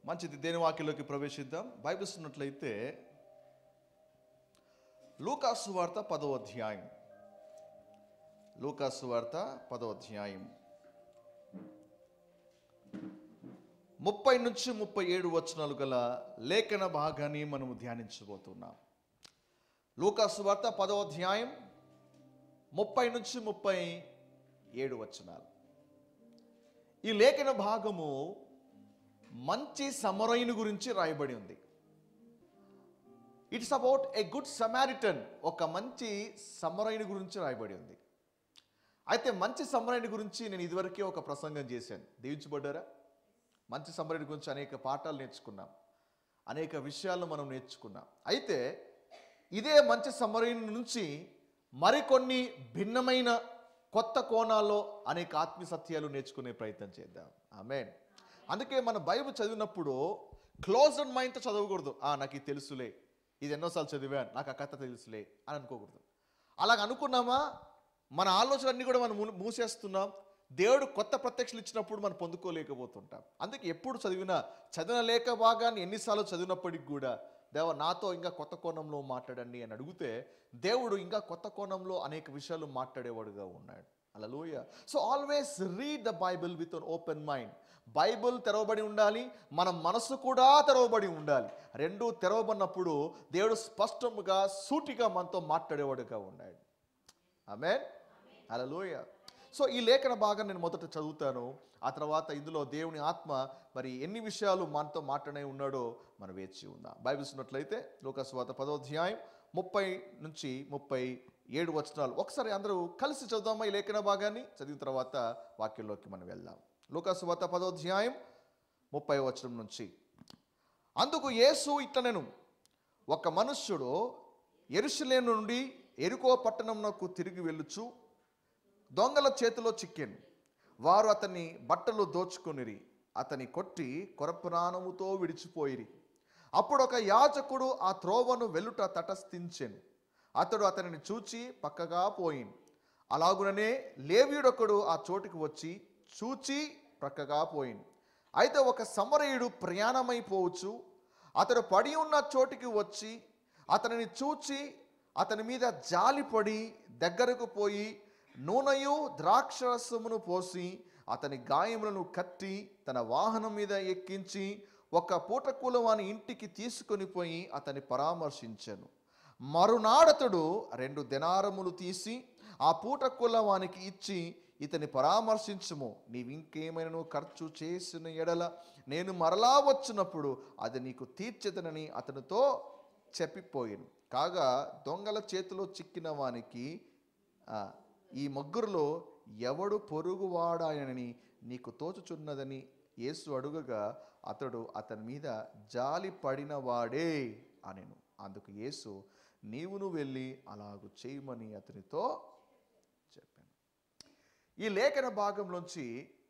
మంచిది దేని వాక్యంలోకి ప్రవేశిద్దాం బైబిల్స్ ఉన్నట్లయితే లూకాసు వార్త పదో అధ్యాయం లూకాసు వార్త పదో అధ్యాయం ముప్పై నుంచి ముప్పై ఏడు వచనాలు గల లేఖన భాగాన్ని మనము ధ్యానించబోతున్నాం లూకాసు వార్త పదో అధ్యాయం ముప్పై నుంచి ముప్పై ఏడు వచనాలు ఈ లేఖన భాగము మంచి సమరయుని గురించి రాయబడి ఉంది it's about a good Samaritan ఒక మంచి సమరయుని గురించి రాయబడి ఉంది అయితే మంచి సమరయుని గురించి నేను ఇదివరకే ఒక ప్రసంగం చేశాను దీవించబడ్డారా మంచి సమరయుని గురించి అనేక పాఠాలు నేర్చుకున్నాం అనేక విషయాలు మనం నేర్చుకున్నాం అయితే ఇదే మంచి సమరయుని నుంచి మరికొన్ని భిన్నమైన కొత్త కోణాల్లో అనేక ఆత్మీయ సత్యాలు నేర్చుకునే ప్రయత్నం చేద్దాం ఆమెన్ అందుకే మన బైబిల్ చదివినప్పుడు క్లోజ్ అండ్ మైండ్తో చదవకూడదు ఆ నాకు ఇది తెలుసులే ఇది ఎన్నోసార్లు చదివాను నాకు ఆ కథ తెలుసులే అని అనుకోకూడదు అలాగ అనుకున్నామా మన ఆలోచనలన్నీ కూడా మనం మూ- మూసేస్తున్నాం దేవుడు కొత్త ప్రత్యక్షలు ఇచ్చినప్పుడు మనం పొందుకోలేకపోతుంటాం అందుకే ఎప్పుడు చదివినా చదివిన లేఖ భాగాన్ని ఎన్నిసార్లు చదివినప్పటికి కూడా దేవ నాతో ఇంకా కొత్త కోణంలో మాట్లాడండి అని అడిగితే దేవుడు ఇంకా కొత్త కోణంలో అనేక విషయాలు మాట్లాడేవాడుగా ఉన్నాడు అలలోయ so always read the Bible with an open mind Bible తెరవబడి ఉండాలి మన మనసు కూడా తెరవబడి ఉండాలి రెండు తెరవబడినప్పుడు దేవుడు స్పష్టముగా సూటిగా మనతో మాట్లాడేవాడుగా ఉన్నాడు ఆమె అలలోయ సో ఈ లేఖన భాగం నేను మొదట చదువుతాను ఆ తర్వాత ఇందులో దేవుని ఆత్మ మరి ఎన్ని విషయాలు మనతో మాట్లాడే ఉన్నాడో మనం వేచి ఉందాం బైబిల్స్ ఉన్నట్లయితే లోకస్వాత పదోధ్యాయం ముప్పై నుంచి ముప్పై ఏడు వచనాలు ఒకసారి అందరూ కలిసి చదువుదామా ఈ లేఖన భాగాన్ని చదివిన తర్వాత వాక్యంలోకి మనం వెళ్దాం లోకస్వాత పదోధ్యాయం ముప్పై వచనం నుంచి అందుకు యేసు ఇట్లనెను ఒక మనుష్యుడు ఎరుషలేం నుండి ఎరుకో పట్టణంనకు తిరిగి వెళ్ళుచు దొంగల చేతిలో చిక్కాను వారు అతని బట్టలు దోచుకొనిరి అతని కొట్టి కొరపురాణముతో విడిచిపోయిరి అప్పుడు ఒక యాజకుడు ఆ త్రోవను వెలుట తటస్థించెను అతడు అతనిని చూచి పక్కగా పోయిన్ అలాగుననే లేవీయుడొకడు ఆ చోటుకు వచ్చి చూచి ప్రక్కగా పోయిన్ అయితే ఒక సమరయుడు ప్రయాణమైపోవచ్చు అతడు పడి ఉన్న చోటికి వచ్చి అతనిని చూచి అతని మీద జాలిపడి దగ్గరకు పోయి నూనెయు ద్రాక్షరసమును పోసి అతని గాయములను కట్టి తన వాహనం మీద ఎక్కించి ఒక పూటకూల వాని ఇంటికి తీసుకొని పోయి అతని పరామర్శించెను మరునాడతడు రెండు దినారములు తీసి ఆ పూటకూల వానికి ఇచ్చి ఇతని పరామర్శించుము నీవింకేమైనా ఖర్చు చేసిన ఎడల నేను మరలా వచ్చినప్పుడు అది నీకు తీర్చెదనని అతనితో చెప్పిపోయాను కాగా దొంగల చేతిలో చిక్కిన వానికి ఆ, ఈ ముగ్గురులో ఎవడు పొరుగువాడాయనని నీకు తోచుచున్నదని యేసు అడుగగా అతడు అతని మీద జాలి పడిన వాడే అనెను అందుకు యేసు నీవును వెళ్ళి అలాగు చేయమని అతనితో చెప్పాను ఈ లేఖన భాగంలోంచి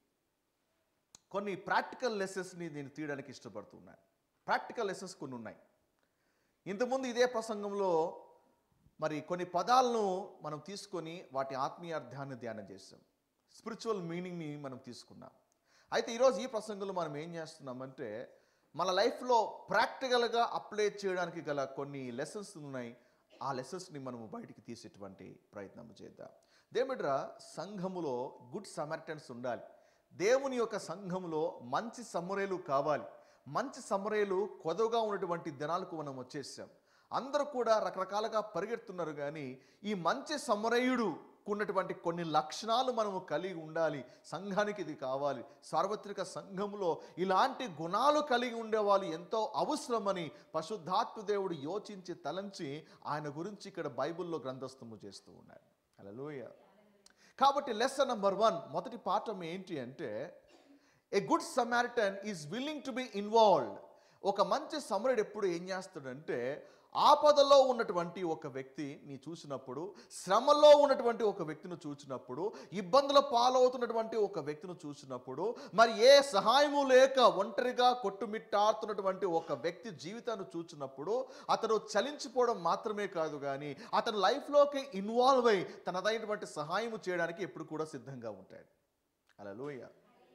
కొన్ని ప్రాక్టికల్ లెసన్స్ని నేను తీయడానికి ఇష్టపడుతున్నాను ప్రాక్టికల్ లెసన్స్ కొన్ని ఉన్నాయి ఇంతకుముందు ఇదే ప్రసంగంలో మరి కొన్ని పదాలను మనం తీసుకొని వాటి ఆత్మీయ అర్థాన్ని ధ్యానం చేస్తాం స్పిరిచువల్ మీనింగ్ని మనం తీసుకున్నాం అయితే ఈరోజు ఈ ప్రసంగంలో మనం ఏం చేస్తున్నామంటే మన లైఫ్లో ప్రాక్టికల్గా అప్లై చేయడానికి గల కొన్ని లెసన్స్ ఉన్నాయి ఆ లెసన్స్ని మనము బయటికి తీసేటువంటి ప్రయత్నం చేద్దాం దేమిడ్రా సంఘములో గుడ్ సమర్టెన్స్ ఉండాలి దేవుని యొక్క సంఘములో మంచి సమరేలు కావాలి మంచి సమరేలు కొదవగా ఉన్నటువంటి దినాలకు మనం వచ్చేసాం అందరూ కూడా రకరకాలుగా పరిగెడుతున్నారు కానీ ఈ మంచి సమరయుడు ఉన్నటువంటి కొన్ని లక్షణాలు మనము కలిగి ఉండాలి సంఘానికి ఇది కావాలి సార్వత్రిక సంఘంలో ఇలాంటి గుణాలు కలిగి ఉండేవాళ్ళు ఎంతో అవసరమని పశుద్ధాత్మ దేవుడు యోచించి తలంచి ఆయన గురించి ఇక్కడ బైబిల్లో గ్రంథస్థము చేస్తూ ఉన్నాడు అలలోయ కాబట్టి లెసన్ నెంబర్ వన్ మొదటి పాఠం ఏంటి అంటే a good Samaritan is willing to be involved ఒక మంచి సమరుడు ఎప్పుడు ఏం చేస్తాడంటే ఆపదలో ఉన్నటువంటి ఒక వ్యక్తిని చూసినప్పుడు శ్రమలో ఉన్నటువంటి ఒక వ్యక్తిని చూసినప్పుడు ఇబ్బందుల పాలవుతున్నటువంటి ఒక వ్యక్తిని చూసినప్పుడు మరి ఏ సహాయము లేక ఒంటరిగా కొట్టుమిట్టాడుతున్నటువంటి ఒక వ్యక్తి జీవితాన్ని చూసినప్పుడు అతను చలించిపోవడం మాత్రమే కాదు కానీ అతను లైఫ్లోకి ఇన్వాల్వ్ అయి తనదైనటువంటి సహాయము చేయడానికి ఎప్పుడు కూడా సిద్ధంగా ఉంటాడు అలా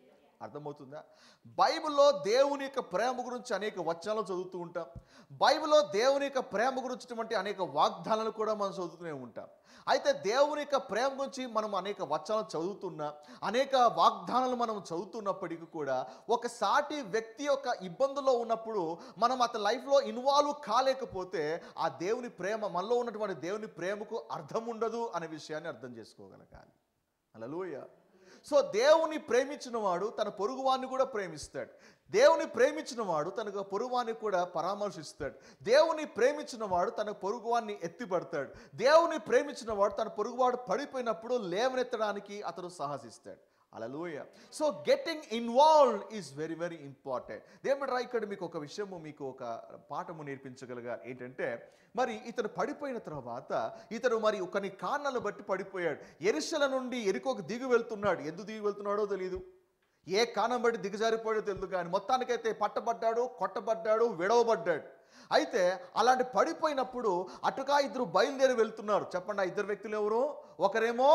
అర్థమవుతుందా బైబిల్లో దేవుని యొక్క ప్రేమ గురించి అనేక వచనాలు చదువుతూ ఉంటాం బైబిల్లో దేవుని యొక్క ప్రేమ గురించినటువంటి అనేక వాగ్దానాలు కూడా మనం చదువుతూనే ఉంటాం అయితే దేవుని యొక్క ప్రేమ గురించి మనం అనేక వచనాలు చదువుతున్నా అనేక వాగ్దానాలు మనం చదువుతున్నప్పటికీ కూడా ఒక సాటి వ్యక్తి యొక్క ఇబ్బందుల్లో ఉన్నప్పుడు మనం అతని లైఫ్లో ఇన్వాల్వ్ కాలేకపోతే ఆ దేవుని ప్రేమ మనలో ఉన్నటువంటి దేవుని ప్రేమకు అర్థం ఉండదు అనే విషయాన్ని అర్థం చేసుకోగలగాలి అలలోయ సో దేవుని ప్రేమించిన వాడు తన పొరుగువాన్ని కూడా ప్రేమిస్తాడు దేవుని ప్రేమించిన వాడు తన పొరుగువాన్ని కూడా పరామర్శిస్తాడు దేవుని ప్రేమించిన వాడు తన పొరుగువాన్ని ఎత్తిపడతాడు దేవుని ప్రేమించిన వాడు తన పొరుగువాడు పడిపోయినప్పుడు లేవనెత్తడానికి అతను సాహసిస్తాడు అలలోయ so getting involved is very very important దేవుడు ఇక్కడ మీకు ఒక విషయము మీకు ఒక పాఠము నేర్పించగలగా ఏంటంటే మరి ఇతను పడిపోయిన తర్వాత ఇతను మరి కొన్ని కారణాలు బట్టి పడిపోయాడు ఎరిశల నుండి ఎరుకోకు దిగి వెళ్తున్నాడు ఎందుకు దిగి వెళ్తున్నాడో తెలియదు ఏ కారణం బట్టి దిగజారిపోయాడో తెలియదు కానీ మొత్తానికైతే పట్టబడ్డాడు కొట్టబడ్డాడు విడవబడ్డాడు అయితే అలాంటి పడిపోయినప్పుడు అటుగా ఇద్దరు బయలుదేరి వెళ్తున్నారు చెప్పండి ఆ ఇద్దరు వ్యక్తులు ఎవరు ఒకరేమో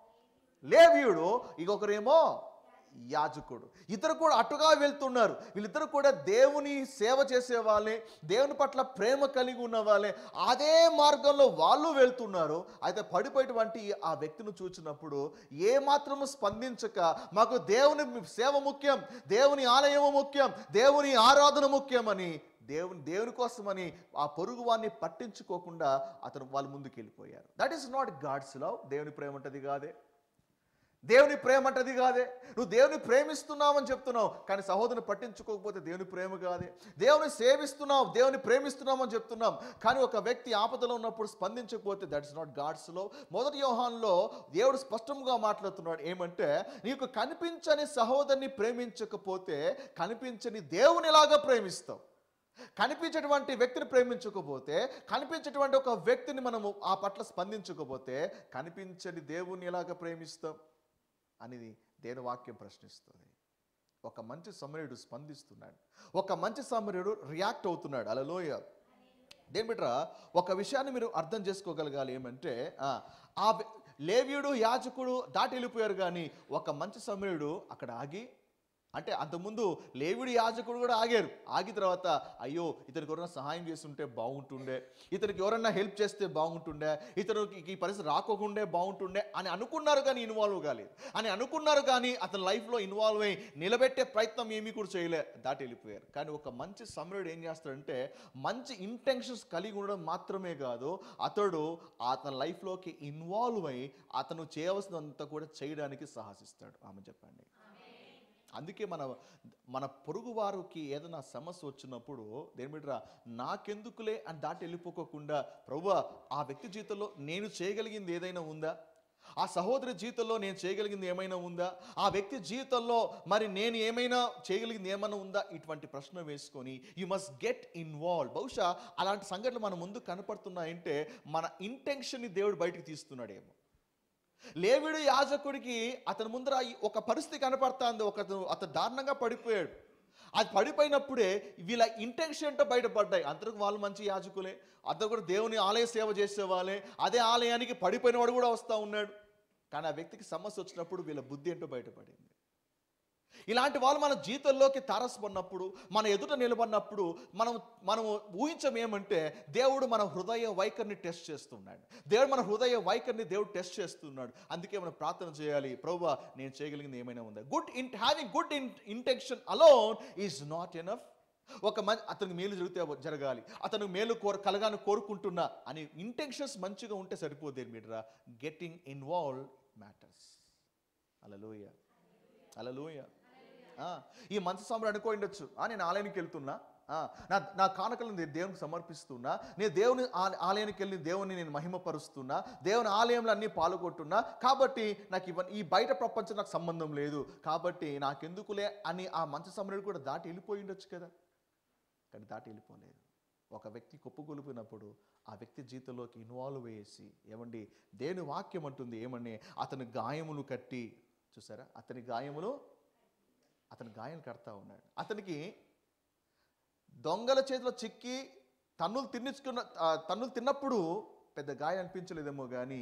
లేవీయుడు ఇంకొకరేమో యాజకుడు ఇద్దరు కూడా అటుగా వెళ్తున్నారు వీళ్ళిద్దరు కూడా దేవుని సేవ చేసే వాళ్ళే దేవుని పట్ల ప్రేమ కలిగి ఉన్న వాళ్ళే అదే మార్గంలో వాళ్ళు వెళ్తున్నారు అయితే పడిపోయేటువంటి ఆ వ్యక్తిని చూసినప్పుడు ఏ మాత్రము స్పందించక మాకు దేవుని సేవ ముఖ్యం దేవుని ఆలయము ముఖ్యం దేవుని ఆరాధన ముఖ్యమని దేవుని దేవుని కోసమని ఆ పొరుగు వారిని పట్టించుకోకుండా అతను వాళ్ళ ముందుకు వెళ్ళిపోయారు that is not God's love దేవుని ప్రేమ అంటది కాదే దేవుని ప్రేమ అంటది కాదే నువ్వు దేవుని ప్రేమిస్తున్నావని చెప్తున్నావు కానీ సహోదరుని పట్టించుకోకపోతే దేవుని ప్రేమ కాదే దేవుని సేవిస్తున్నావు దేవుని ప్రేమిస్తున్నామని చెప్తున్నాం కానీ ఒక వ్యక్తి ఆపదలో ఉన్నప్పుడు స్పందించకపోతే దట్స్ నాట్ గాడ్స్ లో మొదటి యోహాన్లో దేవుడు స్పష్టంగా మాట్లాడుతున్నాడు ఏమంటే నీకు కనిపించని సహోదరుని ప్రేమించకపోతే కనిపించని దేవుని ఎలాగా ప్రేమిస్తావు కనిపించేటువంటి వ్యక్తిని ప్రేమించకపోతే కనిపించేటువంటి ఒక వ్యక్తిని మనము ఆ పట్ల స్పందించకపోతే కనిపించని దేవుని ఎలాగ ప్రేమిస్తాం అనేది దేని వాక్యం ప్రశ్నిస్తుంది ఒక మంచి సమరుడు స్పందిస్తున్నాడు ఒక మంచి సమరుడు రియాక్ట్ అవుతున్నాడు అలలోయ దేని బిడ్రా ఒక విషయాన్ని మీరు అర్థం చేసుకోగలగాలి ఏమంటే ఆ, ఆ వ్య- లేవ్యుడు యాజకుడు దాటి వెళ్ళిపోయారు కానీ ఒక మంచి సమరుడు అక్కడ ఆగి అంటే అంతకుముందు లేవిడి యాజకుడు కూడా ఆగారు ఆగిన తర్వాత అయ్యో ఇతనికి ఎవరైనా సహాయం చేస్తుంటే బాగుంటుండే ఇతనికి ఎవరైనా హెల్ప్ చేస్తే బాగుంటుండే ఇతనికి ఈ పరిస్థితి రాకోకుండే బాగుంటుండే అని అనుకున్నారు కానీ ఇన్వాల్వ్ కాలేదు అని అనుకున్నారు కానీ అతని లైఫ్లో ఇన్వాల్వ్ అయ్యి నిలబెట్టే ప్రయత్నం ఏమీ కూడా చేయలే దాటి వెళ్ళిపోయారు కానీ ఒక మంచి సమరుడు ఏం చేస్తాడంటే మంచి ఇంటెన్షన్స్ కలిగి ఉండడం మాత్రమే కాదు అతడు అతని లైఫ్లోకి ఇన్వాల్వ్ అయ్యి అతను చేయవలసినంత కూడా చేయడానికి సాహసిస్తాడు ఆమె చెప్పండి అందుకే మన మన పొరుగు వారికి ఏదైనా సమస్య వచ్చినప్పుడు దేని బిడ్డరా నాకెందుకులే అని దాటి వెళ్ళిపోకోకుండా ప్రభు ఆ వ్యక్తి జీవితంలో నేను చేయగలిగింది ఏదైనా ఉందా ఆ సహోదరి జీవితంలో నేను చేయగలిగింది ఏమైనా ఉందా ఆ వ్యక్తి జీవితంలో మరి నేను ఏమైనా చేయగలిగింది ఏమైనా ఉందా ఇటువంటి ప్రశ్న వేసుకొని యు మస్ట్ గెట్ ఇన్వాల్వ్ బహుశా అలాంటి సంఘటనలు మన ముందు కనపడుతున్నాయంటే మన ఇంటెన్షన్ని దేవుడు బయటికి తీస్తున్నాడేమో లేవిడు యాజకుడికి అతని ముందర ఈ ఒక పరిస్థితి కనపడుతుంది ఒక అతను దారుణంగా పడిపోయాడు అది పడిపోయినప్పుడే వీళ్ళ ఇంటెన్షన్తో బయటపడ్డాయి అందరికి వాళ్ళు మంచి యాజకులే అందరు కూడా దేవుని ఆలయ సేవ చేసేవాళ్ళే అదే ఆలయానికి పడిపోయిన వాడు కూడా వస్తూ ఉన్నాడు కానీ ఆ వ్యక్తికి సమస్య వచ్చినప్పుడు వీళ్ళ బుద్ధి ఏంటో బయటపడింది ఇలాంటి వాళ్ళు మన జీవితంలోకి తారసపడినప్పుడు మన ఎదుట నిలబడినప్పుడు మనం మనం ఊహించం ఏమంటే దేవుడు మన హృదయ వైఖరిని టెస్ట్ చేస్తున్నాడు దేవుడు మన హృదయ వైఖరిని దేవుడు టెస్ట్ చేస్తున్నాడు అందుకే మనం ప్రార్థన చేయాలి ప్రభు నేను చేయగలిగింది ఏమైనా ఉందా good in having good in intention alone is not enough ఒక మంచి అతనికి మేలు జరిగితే జరగాలి అతను మేలు కోర కలగాని కోరుకుంటున్నా అని ఇంటెన్షన్స్ మంచిగా ఉంటే సరిపోతే మీడరా గెట్టింగ్ ఇన్వాల్వ్ మ్యాటర్స్ అలలోయ అలలోయ ఆ, ఈ మంచి సమరం అనుకో ఉండొచ్చు ఆ, నేను ఆలయానికి వెళ్తున్నా ఆ, నా నా కానుకలను నేను దేవునికి సమర్పిస్తున్నా నేను దేవుని ఆ- ఆలయానికి వెళ్ళి దేవుని నేను మహిమపరుస్తున్నా దేవుని ఆలయంలో అన్నీ పాల్గొంటున్నా కాబట్టి నాకు ఇవన్నీ ఈ బయట ప్రపంచం నాకు సంబంధం లేదు కాబట్టి నాకెందుకులే అని ఆ మంచి సమరుడు కూడా దాటి వెళ్ళిపోయి ఉండొచ్చు కదా కానీ దాటి వెళ్ళిపోలేదు ఒక వ్యక్తి కుప్పగొలిపినప్పుడు ఆ వ్యక్తి జీవితంలోకి ఇన్వాల్వ్ వేసి ఏమండి దేని వాక్యం అంటుంది ఏమని అతని గాయములు కట్టి చూసారా అతని గాయములు అతని గాయం కడతా ఉన్నాడు అతనికి దొంగల చేతిలో చిక్కి తన్నులు తిన్నించుకున్న ఆ, తన్నులు తిన్నప్పుడు పెద్ద గాయం అనిపించలేదేమో కానీ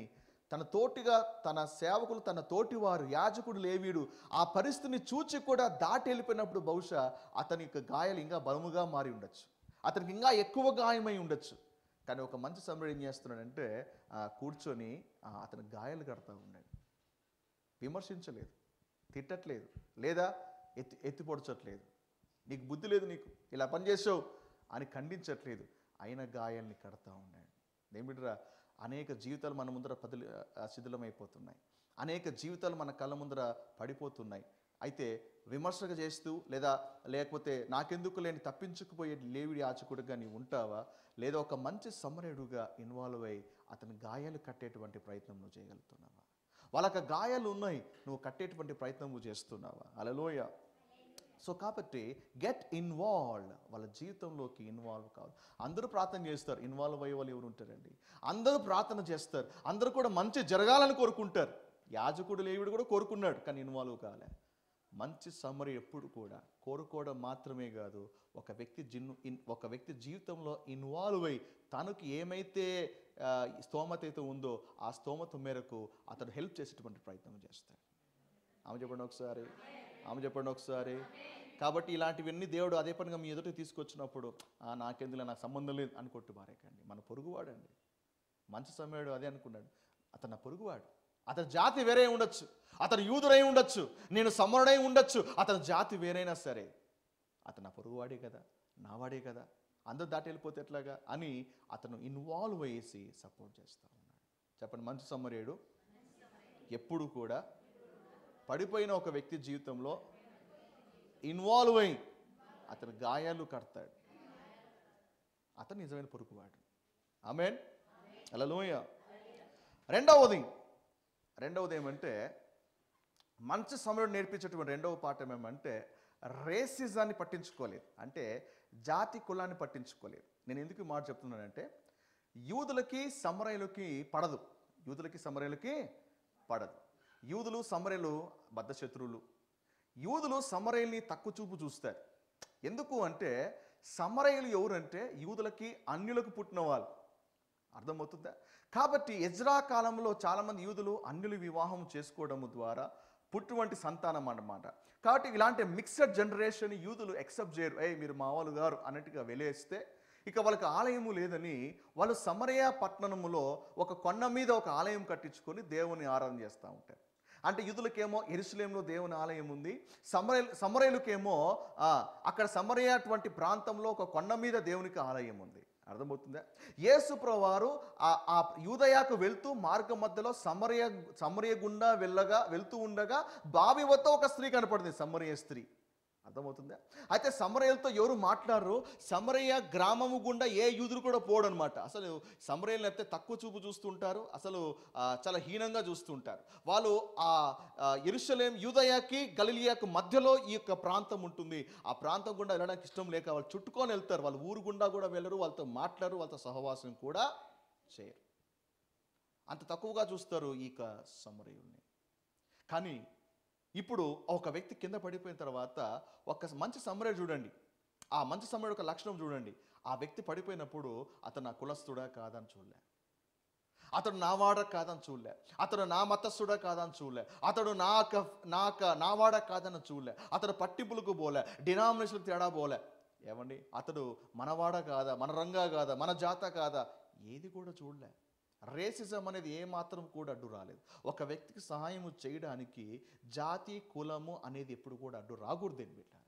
తన తోటిగా తన సేవకులు తన తోటివారు యాజకుడు లేవీడు ఆ పరిస్థితిని చూచి కూడా దాటి వెళ్ళిపోయినప్పుడు బహుశా అతని యొక్క గాయాలు ఇంకా బలముగా మారి ఉండొచ్చు అతనికి ఇంకా ఎక్కువ గాయమై ఉండొచ్చు కానీ ఒక మంచి సమరం ఏం చేస్తున్నాడంటే ఆ, కూర్చొని ఆ, అతని గాయాలు కడతా ఉన్నాడు విమర్శించలేదు తిట్టట్లేదు లేదా ఎత్తి ఎత్తి పొడచట్లేదు నీకు బుద్ధి లేదు నీకు ఇలా పని చేసావు అని ఖండించట్లేదు అయిన గాయాల్ని కడతా ఉన్నాడు ఏమిటిరా అనేక జీవితాలు మన ముందర పదిలి ఆ, శిథిలమైపోతున్నాయి అనేక జీవితాలు మన కళ్ళ ముందర పడిపోతున్నాయి అయితే విమర్శగా చేస్తూ లేదా లేకపోతే నాకెందుకు లేని తప్పించుకుపోయే లేవిడి ఆచకుడుగా నీవు ఉంటావా లేదా ఒక మంచి సమరేడుగా ఇన్వాల్వ్ అయి అతని గాయాలు కట్టేటువంటి ప్రయత్నం నువ్వు చేయగలుగుతున్నావా వాళ్ళకి గాయాలు ఉన్నాయి నువ్వు కట్టేటువంటి ప్రయత్నం నువ్వు చేస్తున్నావా అలలోయ సో కాబట్టి గెట్ ఇన్వాల్వ్ వాళ్ళ జీవితంలోకి ఇన్వాల్వ్ కావాలి అందరూ ప్రార్థన చేస్తారు ఇన్వాల్వ్ అయ్యే వాళ్ళు ఎవరు ఉంటారండి అందరూ ప్రార్థన చేస్తారు అందరూ కూడా మంచి జరగాలని కోరుకుంటారు యాజకుడు లేవుడు కూడా కోరుకున్నాడు కానీ ఇన్వాల్వ్ కాలే మంచి సమ్మరి ఎప్పుడు కూడా కోరుకోవడం మాత్రమే కాదు ఒక వ్యక్తి జిన్ను ఇన్ ఒక వ్యక్తి జీవితంలో ఇన్వాల్వ్ అయి తనకు ఏమైతే ఆ, స్తోమత అయితే ఉందో ఆ స్తోమత మేరకు అతను హెల్ప్ చేసేటువంటి ప్రయత్నం చేస్తాడు ఆమె చెప్పండి ఒకసారి ఆమె చెప్పండి ఒకసారి కాబట్టి ఇలాంటివన్నీ దేవుడు అదే పనిగా మీ ఎదుట తీసుకొచ్చినప్పుడు "ఆ, నాకెందులో నాకు సంబంధం లేదు అని కొట్టు పారేకండి మన పొరుగువాడండి మంచి సమయుడు అదే అనుకున్నాడు అతను నా పొరుగువాడు అతని జాతి వేరే ఉండొచ్చు అతను యూదుడై ఉండొచ్చు నేను సమరుడై ఉండొచ్చు అతని జాతి వేరైనా సరే అతను నా పొరుగువాడే కదా నావాడే కదా అందరు దాటి వెళ్ళిపోతే ఎట్లాగా అని అతను ఇన్వాల్వ్ అయ్యేసి సపోర్ట్ చేస్తూ ఉన్నాడు చెప్పండి మంచి సమరేడు ఎప్పుడు కూడా పడిపోయిన ఒక వ్యక్తి జీవితంలో ఇన్వాల్వ్ అయి అతని గాయాలు కడతాడు అతను నిజమైన పొరుగువాడు ఆమెన్ అలలోయ రెండవది రెండవది ఏమంటే మంచి సమయం నేర్పించేటువంటి రెండవ పాఠం ఏమంటే రేసిజాన్ని పట్టించుకోలేదు అంటే జాతి కులాన్ని పట్టించుకోలేదు నేను ఎందుకు ఈ మాట చెప్తున్నానంటే యూదులకి సమరయులకి పడదు యూదులకి సమరయులకి పడదు యూదులు సమరయులు బద్ధ శత్రువులు యూదులు సమరయుల్ని తక్కువ చూపు చూస్తారు ఎందుకు అంటే సమరయులు ఎవరంటే యూదులకి అన్యులకు పుట్టిన వాళ్ళు అర్థమవుతుందా కాబట్టి ఎజ్రా కాలంలో చాలామంది యూదులు అన్యులు వివాహం చేసుకోవడం ద్వారా పుట్టినటువంటి సంతానం అన్నమాట కాబట్టి ఇలాంటి మిక్సడ్ జనరేషన్ యూదులు ఎక్సెప్ట్ చేయరు ఏ మీరు మా వాళ్ళు గారు అన్నట్టుగా వెలేస్తే ఇక వాళ్ళకి ఆలయము లేదని వాళ్ళు సమరయ పట్టణములో ఒక కొండ మీద ఒక ఆలయం కట్టించుకొని దేవుని ఆరాధన చేస్తూ ఉంటారు అంటే యూదులకేమో ఎరుసలేంలో దేవుని ఆలయం ఉంది సమరయ సమరయులకేమో ఆ, అక్కడ సమరయ అటువంటి ప్రాంతంలో ఒక కొండ మీద దేవునికి ఆలయం ఉంది అర్థమవుతుందా యేసు వారు ఆ ఆ యూదయాకు వెళ్తూ మార్గం మధ్యలో సమరయ సమరయ గుండా వెళ్ళగా వెళ్తూ ఉండగా బావి వద్ద ఒక స్త్రీ కనపడింది సమరయ స్త్రీ అర్థమవుతుందా అయితే సమరయ్యలతో ఎవరు మాట్లాడరు సమరయ్య గ్రామము గుండా ఏ యూదుడు కూడా పోడు అనమాట అసలు సమరయ్యలు అయితే తక్కువ చూపు చూస్తుంటారు అసలు ఆ, చాలా హీనంగా చూస్తుంటారు వాళ్ళు ఆ ఆ, యెరూషలేం యూదయాకి గలిలియాకు మధ్యలో ఈ యొక్క ప్రాంతం ఉంటుంది ఆ ప్రాంతం గుండా వెళ్ళడానికి ఇష్టం లేక వాళ్ళు చుట్టుకొని వెళ్తారు వాళ్ళు ఊరు గుండా కూడా వెళ్ళరు వాళ్ళతో మాట్లాడరు వాళ్ళతో సహవాసం కూడా చేయరు అంత తక్కువగా చూస్తారు ఈ యొక్క సమరయుల్ని కానీ ఇప్పుడు ఒక వ్యక్తి కింద పడిపోయిన తర్వాత ఒక మంచి సమరయ చూడండి ఆ మంచి సమరయుడు ఒక లక్షణం చూడండి ఆ వ్యక్తి పడిపోయినప్పుడు అతను నా కులస్తుడా కాదని చూడలే అతడు నా వాడ కాదని చూడలే అతడు నా మతస్థుడా కాదని చూడలే అతడు నా క- నా క- నా వాడ కాదని చూడలే అతడు పట్టింపులకు పోలే డినామినేషన్లకు తేడా పోలే ఏమండి అతడు మనవాడ కాదా మన రంగా కాదా మన జాత కాదా ఏది కూడా చూడలే రేసిజం అనేది ఏమాత్రం కూడా అడ్డు రాలేదు ఒక వ్యక్తికి సహాయం చేయడానికి జాతి కులము అనేది ఎప్పుడు కూడా అడ్డు రాకూడదని పెట్టారా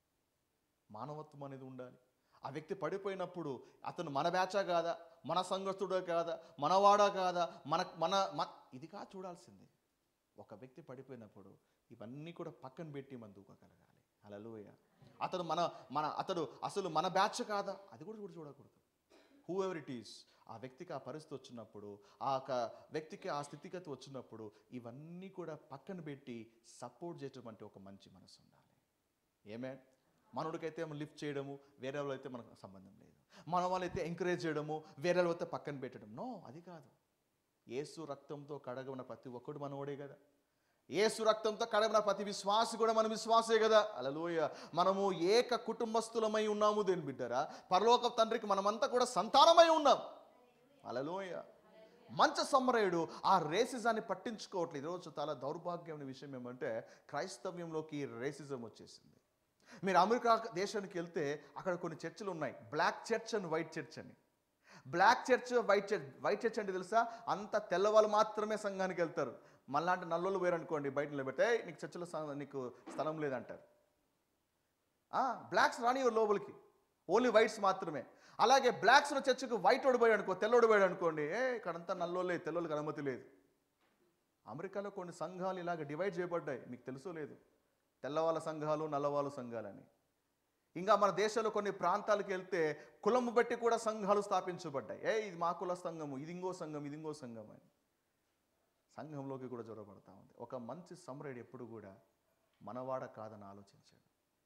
మానవత్వం అనేది ఉండాలి ఆ వ్యక్తి పడిపోయినప్పుడు అతను మన బ్యాచా కాదా మన సంఘస్థుడా కాదా మనవాడా కాదా మన మన మన ఇది కాదు చూడాల్సింది ఒక వ్యక్తి పడిపోయినప్పుడు ఇవన్నీ కూడా పక్కన పెట్టి మనం దూకగలగాలి అలలోయ అతను మన మన అతడు అసలు మన బ్యాచ్ కాదా అది కూడా కూడా చూడకూడదు హూ ఎవర్ ఇట్ ఈస్ ఆ వ్యక్తికి ఆ పరిస్థితి వచ్చినప్పుడు ఆ యొక్క వ్యక్తికి ఆ స్థితిగతి వచ్చినప్పుడు ఇవన్నీ కూడా పక్కన పెట్టి సపోర్ట్ చేసేటువంటి ఒక మంచి మనసు ఉండాలి ఏమే మనోడికైతే ఏమో లిఫ్ట్ చేయడము వేరే వాళ్ళైతే మనకు సంబంధం లేదు మన వాళ్ళైతే ఎంకరేజ్ చేయడము వేరే వాళ్ళైతే పక్కన పెట్టడం నో అది కాదు ఏసు రక్తంతో కడగన ప్రతి ఒక్కడు మనోడే కదా ఏసు రక్తంతో కడగన ప్రతి విశ్వాసి కూడా మన విశ్వాసే కదా అలలోయ మనము ఏక కుటుంబస్తులమై ఉన్నాము దేని బిడ్డరా పరలోక తండ్రికి మనమంతా కూడా సంతానమై ఉన్నాం అలలోయ మంచి సమరయుడు ఆ రేసిజాన్ని పట్టించుకోవట్లేదు ఈరోజు చాలా దౌర్భాగ్యమైన విషయం ఏమంటే క్రైస్తవ్యంలోకి రేసిజం వచ్చేసింది మీరు అమెరికా దేశానికి వెళ్తే అక్కడ కొన్ని చర్చిలు ఉన్నాయి black church and white church అని black church white church white church అంటే తెలుసా అంత తెల్లవాళ్ళు మాత్రమే సంఘానికి వెళ్తారు మళ్ళాంటి నల్లోళ్ళు వేరు అనుకోండి బయట నిలబెడితే "ఏయ్, నీకు చర్చిలో స్థలం- నీకు స్థలం లేదంటారు బ్లాక్స్ రానివ్వరు లోపలికి ఓన్లీ వైట్స్ మాత్రమే అలాగే బ్లాక్స్ ఉన్న చర్చకు వైట్ ఓడిపోయాడు అనుకో తెల్లోడు పోయాడు అనుకోండి ఏ ఇక్కడంతా నల్లోలే తెల్లోళ్ళకి అనుమతి లేదు అమెరికాలో కొన్ని సంఘాలు ఇలాగ డివైడ్ చేయబడ్డాయి మీకు తెలుసో లేదు తెల్లవాళ్ళ సంఘాలు నల్లవాళ్ళ సంఘాలని ఇంకా మన దేశంలో కొన్ని ప్రాంతాలకు వెళ్తే కులం బట్టి కూడా సంఘాలు స్థాపించబడ్డాయి ఏ ఇది మా కుల సంఘము ఇది ఇంకో సంఘం ఇది ఇంకో సంఘం అని సంఘంలోకి కూడా జ్వరపడతా ఉంది ఒక మంచి సమరుడు ఎప్పుడు కూడా మనవాడ కాదని ఆలోచించాడు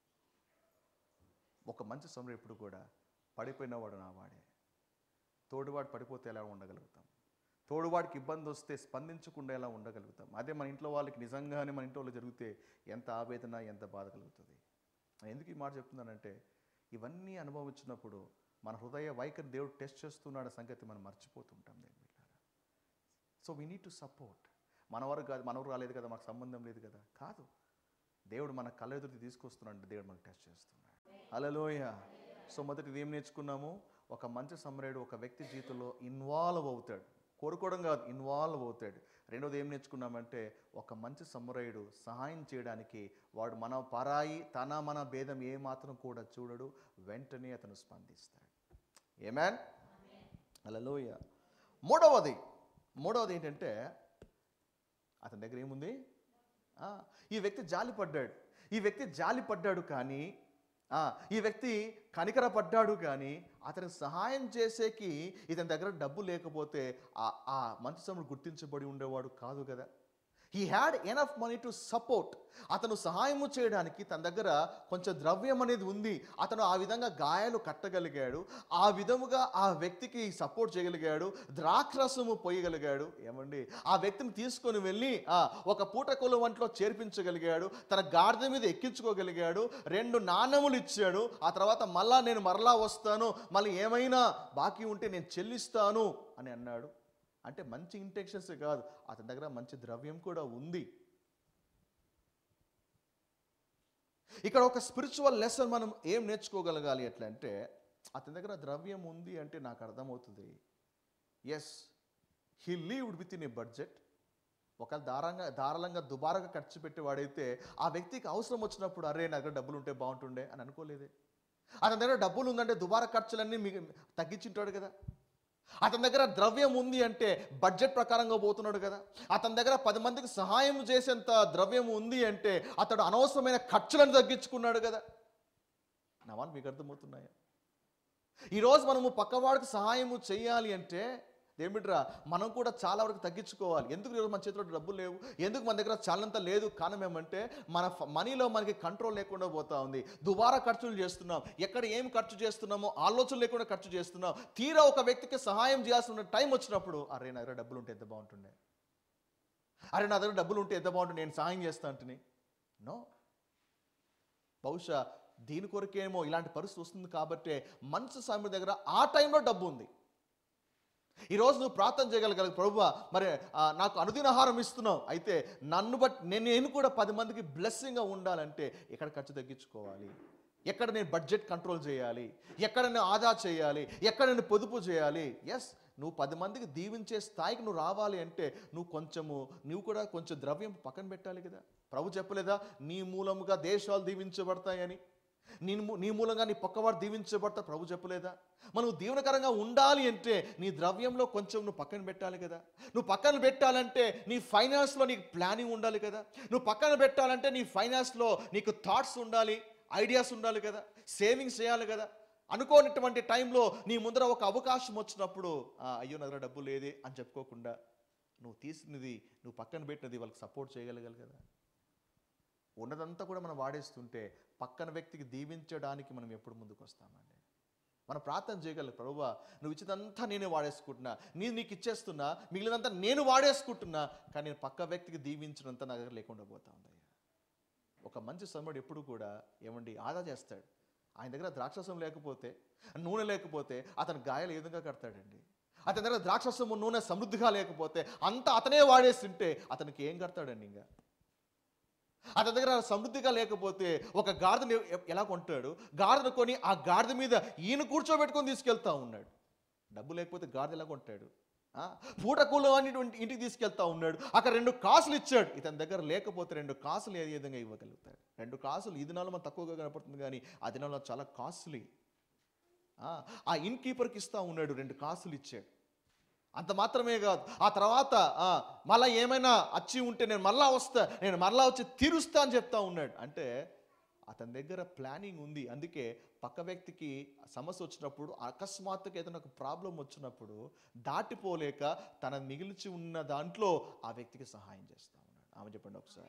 ఒక మంచి సమరుడు ఎప్పుడు కూడా పడిపోయినవాడు నా వాడే తోడువాడు పడిపోతే ఎలా ఉండగలుగుతాం తోడువాడికి ఇబ్బంది వస్తే స్పందించకుండా ఎలా ఉండగలుగుతాం అదే మన ఇంట్లో వాళ్ళకి నిజంగానే మన ఇంట్లో వాళ్ళు జరిగితే ఎంత ఆవేదన ఎంత బాధ కలుగుతుంది నేను ఎందుకు ఈ మాట చెప్తున్నానంటే ఇవన్నీ అనుభవించినప్పుడు మన హృదయ వైఖరి దేవుడు టెస్ట్ చేస్తున్నాడు సంగతి మనం మర్చిపోతుంటాం దేని బిడ్డారా so we need to support మనవరు కాదు మనవరు రాలేదు కదా మాకు సంబంధం లేదు కదా కాదు దేవుడు మన కళ్ళ ఎదుటి తీసుకొస్తున్నాడు దేవుడు మనకు టెస్ట్ చేస్తున్నాడు అలలోయ సో మొదటిది ఏం నేర్చుకున్నాము ఒక మంచి సమరేడు ఒక వ్యక్తి జీవితంలో ఇన్వాల్వ్ అవుతాడు కోరుకోవడం కాదు ఇన్వాల్వ్ అవుతాడు రెండోది ఏం నేర్చుకున్నామంటే ఒక మంచి సమరయుడు సహాయం చేయడానికి వాడు మన పరాయి తన మన భేదం ఏ మాత్రం కూడా చూడడు వెంటనే అతను స్పందిస్తాడు ఏమాన్ అలలోయ మూడవది మూడవది ఏంటంటే అతని దగ్గర ఏముంది ఆ, ఈ వ్యక్తి జాలి పడ్డాడు ఈ వ్యక్తి జాలి పడ్డాడు కానీ ఆ, ఈ వ్యక్తి కనికర పడ్డాడు కానీ అతని సహాయం చేసేకి ఇతని దగ్గర డబ్బు లేకపోతే ఆ ఆ మంచి సమయంలో గుర్తించబడి ఉండేవాడు కాదు కదా he had enough money to support అతను సహాయము చేయడానికి తన దగ్గర కొంచెం ద్రవ్యం అనేది ఉంది అతను ఆ విధంగా గాయాలు కట్టగలిగాడు ఆ విధముగా ఆ వ్యక్తికి సపోర్ట్ చేయగలిగాడు ద్రాక్షరసము పోయగలిగాడు ఏమండి ఆ వ్యక్తిని తీసుకొని వెళ్ళి ఆ, ఒక పూటకొల వంటలో చేర్పించగలిగాడు తన గాడిద మీద ఎక్కించుకోగలిగాడు రెండు నాణములు ఇచ్చాడు ఆ తర్వాత మళ్ళా నేను మరలా వస్తాను మళ్ళీ ఏమైనా బాకీ ఉంటే నేను చెల్లిస్తాను అని అన్నాడు అంటే మంచి ఇంటెన్షన్స్ కాదు అతని దగ్గర మంచి ద్రవ్యం కూడా ఉంది ఇక్కడ ఒక స్పిరిచువల్ లెసన్ మనం ఏం నేర్చుకోగలగాలి ఎట్లా అంటే అతని దగ్గర ద్రవ్యం ఉంది అంటే నాకు అర్థమవుతుంది yes he lived within a budget ఒక దారంగా ధారాళంగా దుబారగా ఖర్చు పెట్టేవాడైతే ఆ వ్యక్తికి అవసరం వచ్చినప్పుడు అరే నా దగ్గర డబ్బులు ఉంటే బాగుంటుండే అని అనుకోలేదే అతని దగ్గర డబ్బులు ఉందంటే దుబారా ఖర్చులన్నీ మీకు తగ్గించుంటాడు కదా అతని దగ్గర ద్రవ్యం ఉంది అంటే బడ్జెట్ ప్రకారంగా పోతున్నాడు కదా అతని దగ్గర పది మందికి సహాయం చేసేంత ద్రవ్యం ఉంది అంటే అతడు అనవసరమైన ఖర్చులను తగ్గించుకున్నాడు కదా నా వాళ్ళు మీకు అర్థమవుతున్నాయా ఈరోజు మనము పక్కవాడికి సహాయము చేయాలి అంటే ఏమిట్రా మనం కూడా చాలా వరకు తగ్గించుకోవాలి ఎందుకు ఈరోజు మన చేతిలో డబ్బులు లేవు ఎందుకు మన దగ్గర చాలంత లేదు కారణం ఏమంటే మన ఫ- మనీలో మనకి కంట్రోల్ లేకుండా పోతా ఉంది దుబారా ఖర్చులు చేస్తున్నాం ఎక్కడ ఏం ఖర్చు చేస్తున్నామో ఆలోచన లేకుండా ఖర్చు చేస్తున్నాం తీరా ఒక వ్యక్తికి సహాయం చేయాల్సిన టైం వచ్చినప్పుడు అరే నా దగ్గర డబ్బులు ఉంటే ఎంత బాగుంటుండే అరే నా దగ్గర డబ్బులు ఉంటే ఎంత బాగుంటుంది నేను సహాయం చేస్తా అంటుని నో బహుశా దీని కొరకేమో ఇలాంటి పరిస్థితి వస్తుంది కాబట్టే మంచి సమయం దగ్గర ఆ టైంలో డబ్బు ఉంది ఈరోజు నువ్వు ప్రార్థన చేయగలగల ప్రభు మరి ఆ, నాకు అనుదిన ఆహారం ఇస్తున్నావు అయితే నన్ను బట్టి నేను నేను కూడా పది మందికి బ్లెస్సింగ్గా ఉండాలంటే ఎక్కడ ఖర్చు తగ్గించుకోవాలి ఎక్కడ నేను బడ్జెట్ కంట్రోల్ చేయాలి ఎక్కడ నేను ఆదా చేయాలి ఎక్కడ నేను పొదుపు చేయాలి ఎస్ నువ్వు పది మందికి దీవించే స్థాయికి నువ్వు రావాలి అంటే నువ్వు కొంచెము నువ్వు కూడా కొంచెం ద్రవ్యం పక్కన పెట్టాలి కదా ప్రభు చెప్పలేదా నీ మూలముగా దేశాలు దీవించబడతాయని నీ మూ- నీ మూలంగా నీ పక్కవాడు దీవించబడతా ప్రభు చెప్పలేదా మనం దీవెనకరంగా ఉండాలి అంటే నీ ద్రవ్యంలో కొంచెం నువ్వు పక్కన పెట్టాలి కదా నువ్వు పక్కన పెట్టాలంటే నీ ఫైనాన్స్లో నీకు ప్లానింగ్ ఉండాలి కదా నువ్వు పక్కన పెట్టాలంటే నీ ఫైనాన్స్లో నీకు థాట్స్ ఉండాలి ఐడియాస్ ఉండాలి కదా సేవింగ్స్ చేయాలి కదా అనుకోనటువంటి టైంలో నీ ముందర ఒక అవకాశం వచ్చినప్పుడు "ఆ, అయ్యో నా దగ్గర డబ్బు లేదే అని చెప్పుకోకుండా నువ్వు తీసినది నువ్వు పక్కన పెట్టినది వాళ్ళకి సపోర్ట్ చేయగలగాలి కదా ఉన్నదంతా కూడా మనం వాడేస్తుంటే పక్కన వ్యక్తికి దీవించడానికి మనం ఎప్పుడు ముందుకు వస్తామండి మనం ప్రార్థన చేయగలం ప్రభువా నువ్వు ఇచ్చేదంతా నేనే వాడేసుకుంటున్నా నేను నీకు ఇచ్చేస్తున్నా మిగిలినంతా నేను వాడేసుకుంటున్నా కానీ నేను పక్క వ్యక్తికి దీవించినంత నా దగ్గర లేకుండా పోతా ఉందయ్యా ఒక మంచి సమరుడు ఎప్పుడు కూడా ఏమండి ఆదా చేస్తాడు ఆయన దగ్గర ద్రాక్షసం లేకపోతే నూనె లేకపోతే అతను గాయాలు ఏ విధంగా కడతాడండి అతని దగ్గర ద్రాక్షసము నూనె సమృద్ధిగా లేకపోతే అంతా అతనే వాడేస్తుంటే అతనికి ఏం కడతాడండి ఇంకా అతని దగ్గర సమృద్ధిగా లేకపోతే ఒక గాడిదను ఎ- ఎలా కొంటాడు గాడిద కొని ఆ గాడిద మీద ఈయన కూర్చోబెట్టుకొని తీసుకెళ్తా ఉన్నాడు డబ్బు లేకపోతే గాడిద ఎలా కొంటాడు ఆ? పూట కూల అనేటువంటి ఇంటికి తీసుకెళ్తా ఉన్నాడు అక్కడ రెండు కాసులు ఇచ్చాడు ఇతని దగ్గర లేకపోతే రెండు కాసులు ఏ విధంగా ఇవ్వగలుగుతాడు రెండు కాసులు ఈ దినాల్లో మనం తక్కువగా కనపడుతుంది కానీ ఆ దినాల్లో చాలా కాస్ట్లీ ఆ ఇన్ కీపర్కి ఇస్తా ఉన్నాడు రెండు కాసులు ఇచ్చాడు అంత మాత్రమే కాదు ఆ తర్వాత ఆ, మళ్ళా ఏమైనా వచ్చి ఉంటే నేను మళ్ళా వస్తా నేను మళ్ళా వచ్చి తీరుస్తా అని చెప్తా ఉన్నాడు అంటే అతని దగ్గర ప్లానింగ్ ఉంది అందుకే పక్క వ్యక్తికి సమస్య వచ్చినప్పుడు అకస్మాత్తుగా ఏదైనా ఒక ప్రాబ్లం వచ్చినప్పుడు దాటిపోలేక తన మిగిల్చి ఉన్న దాంట్లో ఆ వ్యక్తికి సహాయం చేస్తా ఉన్నాడు ఆమె చెప్పండి ఒకసారి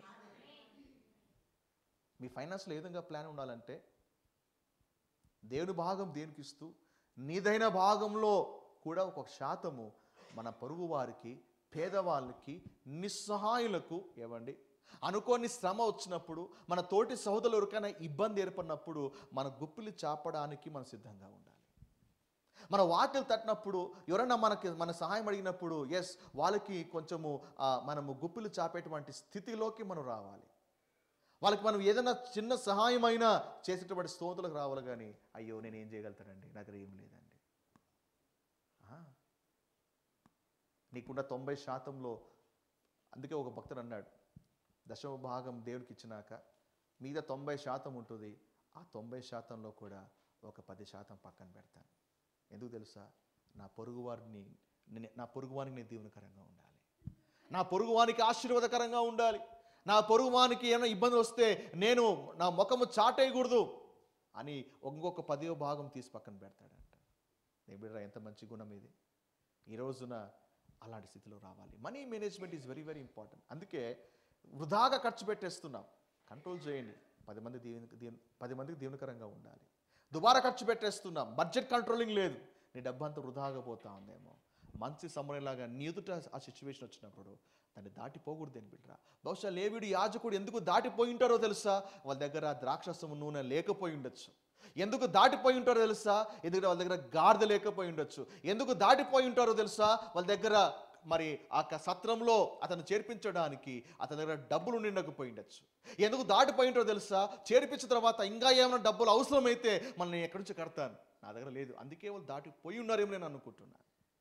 మీ ఫైనాన్స్లో ఏ విధంగా ప్లాన్ ఉండాలంటే దేవుని భాగం దేనికి ఇస్తూ నీదైన భాగంలో కూడా ఒక శాతము మన పొరుగు వారికి పేదవాళ్ళకి నిస్సహాయులకు ఇవ్వండి అనుకోని శ్రమ వచ్చినప్పుడు మన తోటి సహోదరులు ఎవరికైనా ఇబ్బంది ఏర్పడినప్పుడు మన గుప్పిలు చాపడానికి మనం సిద్ధంగా ఉండాలి మన వాకిలు తట్టినప్పుడు ఎవరైనా మనకి మన సహాయం అడిగినప్పుడు ఎస్ వాళ్ళకి కొంచెము ఆ, మనము గుప్పిలు చాపేటువంటి స్థితిలోకి మనం రావాలి వాళ్ళకి మనం ఏదైనా చిన్న సహాయం అయినా చేసేటటువంటి స్తోతులకు రావాలి కానీ అయ్యో నేను ఏం చేయగలుగుతానండి నా దగ్గర ఏం లేదండి ఆ. నీకున్న తొంభై శాతంలో అందుకే ఒక భక్తుడు అన్నాడు దశమ భాగం దేవునికి ఇచ్చినాక మీద తొంభై శాతం ఉంటుంది ఆ తొంభై శాతంలో కూడా ఒక పది శాతం పక్కన పెడతాను ఎందుకు తెలుసా నా పొరుగువారిని నేను- నా పొరుగువానికి నేను దీవెనకరంగా ఉండాలి నా పొరుగువానికి ఆశీర్వాదకరంగా ఉండాలి నా పొరుగువానికి ఏమైనా ఇబ్బంది వస్తే నేను నా ముఖము చాటేయకూడదు అని ఇంకొక పదో భాగం తీసి పక్కన పెడతాడంట నీ బిడ్డ ఎంత మంచి గుణం ఇది ఈ రోజున అలాంటి స్థితిలో రావాలి money management is very very important అందుకే వృధాగా ఖర్చు పెట్టేస్తున్నాం కంట్రోల్ చేయండి పది మంది దీవెన దీవెన పది మందికి దీవెనకరంగా ఉండాలి దుబారా ఖర్చు పెట్టేస్తున్నాం బడ్జెట్ కంట్రోలింగ్ లేదు నీ డబ్బంతా వృధాగా పోతా ఉందేమో మంచి సమయంలాగా నీ ఎదుట ఆ సిచ్యువేషన్ వచ్చినప్పుడు దాన్ని దాటిపోకూడదు అని బిడ్డరా బహుశా లేవిడి యాజకుడు ఎందుకు దాటిపోయి ఉంటారో తెలుసా వాళ్ళ దగ్గర ద్రాక్షసము నూనె లేకపోయి ఉండొచ్చు ఎందుకు దాటిపోయి ఉంటారో తెలుసా ఎందుకంటే వాళ్ళ దగ్గర గాడిద లేకపోయి ఉండొచ్చు ఎందుకు దాటిపోయి ఉంటారో తెలుసా వాళ్ళ దగ్గర మరి ఆ యొక్క సత్రంలో అతను చేర్పించడానికి అతని దగ్గర డబ్బులు నిండకపోయి ఉండొచ్చు ఎందుకు దాటిపోయి ఉంటారో తెలుసా చేర్పించిన తర్వాత ఇంకా ఏమైనా డబ్బులు అవసరమైతే మళ్ళీ నేను ఎక్కడి నుంచి కడతాను నా దగ్గర లేదు అందుకే వాళ్ళు దాటిపోయి ఉన్నారేమో నేను అనుకుంటున్నాను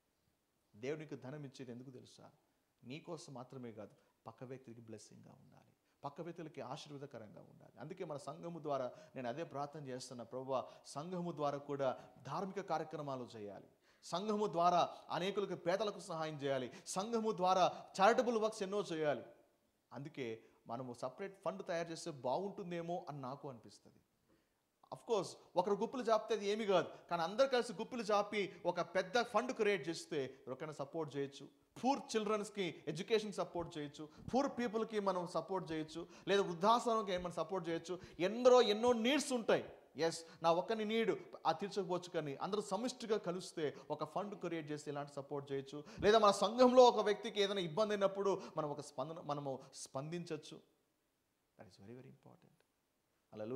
దేవునికి ధనం ఇచ్చేది ఎందుకు తెలుసా నీకోసం మాత్రమే కాదు పక్క వ్యక్తికి బ్లెస్సింగ్గా ఉండాలి పక్క వ్యక్తులకి ఆశీర్వాదకరంగా ఉండాలి అందుకే మన సంఘము ద్వారా నేను అదే ప్రార్థన చేస్తున్నా ప్రభు సంఘము ద్వారా కూడా ధార్మిక కార్యక్రమాలు చేయాలి సంఘము ద్వారా అనేకులకు పేదలకు సహాయం చేయాలి సంఘము ద్వారా చారిటబుల్ వర్క్స్ ఎన్నో చేయాలి అందుకే మనము సపరేట్ ఫండ్ తయారు చేస్తే బాగుంటుందేమో అని నాకు అనిపిస్తుంది అఫ్ కోర్స్ ఒకరు గుప్పులు చాపితే అది ఏమీ కాదు కానీ అందరు కలిసి గుప్పులు చాపి ఒక పెద్ద ఫండ్ క్రియేట్ చేస్తే ఎవరికైనా సపోర్ట్ చేయొచ్చు పూర్ చిల్డ్రన్స్కి ఎడ్యుకేషన్ సపోర్ట్ చేయొచ్చు పూర్ పీపుల్కి మనం సపోర్ట్ చేయొచ్చు లేదా వృద్ధాశ్రమంకి మనం సపోర్ట్ చేయొచ్చు ఎందరో ఎన్నో నీడ్స్ ఉంటాయి ఎస్ నా ఒక్కని నీడ్ ఆ తీర్చకపోవచ్చు కానీ అందరూ సమిష్టిగా కలిస్తే ఒక ఫండ్ క్రియేట్ చేసి ఇలాంటి సపోర్ట్ చేయొచ్చు లేదా మన సంఘంలో ఒక వ్యక్తికి ఏదైనా ఇబ్బంది అయినప్పుడు మనం ఒక స్పందన మనము స్పందించవచ్చు that is very very important అలా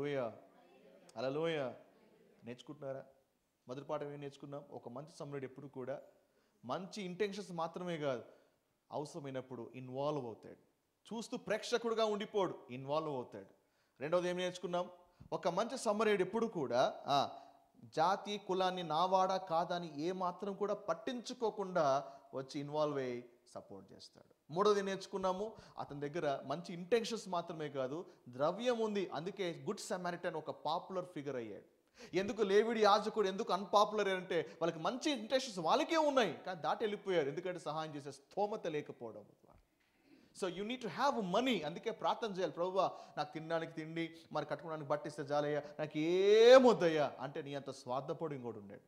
అలలోయ నేర్చుకుంటున్నారా మొదటి పాఠం ఏం నేర్చుకున్నాం ఒక మంచి సమ్యుడు ఎప్పుడు కూడా మంచి ఇంటెన్షన్స్ మాత్రమే కాదు అవసరమైనప్పుడు ఇన్వాల్వ్ అవుతాడు చూస్తూ ప్రేక్షకుడుగా ఉండిపోడు ఇన్వాల్వ్ అవుతాడు రెండవది ఏం నేర్చుకున్నాం ఒక మంచి సమ్మరేడు ఎప్పుడు కూడా ఆ, జాతి కులాన్ని నావాడా కాదని ఏ మాత్రం కూడా పట్టించుకోకుండా వచ్చి ఇన్వాల్వ్ అయ్యి సపోర్ట్ చేస్తాడు మూడోది నేర్చుకున్నాము అతని దగ్గర మంచి ఇంటెన్షన్స్ మాత్రమే కాదు ద్రవ్యం ఉంది అందుకే గుడ్ సమారిటన్ ఒక పాపులర్ ఫిగర్ అయ్యాడు ఎందుకు లేవిడి యాజకుడు ఎందుకు అన్పాపులర్ అంటే వాళ్ళకి మంచి ఇంటెన్షన్స్ వాళ్ళకే ఉన్నాయి కానీ దాటి వెళ్ళిపోయారు ఎందుకంటే సహాయం చేసే స్తోమత లేకపోవడం ద్వారా so you need to have money అందుకే ప్రార్థన చేయాలి ప్రభువా నాకు తినడానికి తిండి మరి కట్టుకోవడానికి బట్టిస్తే జాలయ్యా నాకు ఏమొద్దయ్యా అంటే నీ అంత స్వార్థపడు ఇంకోటి ఉండాడు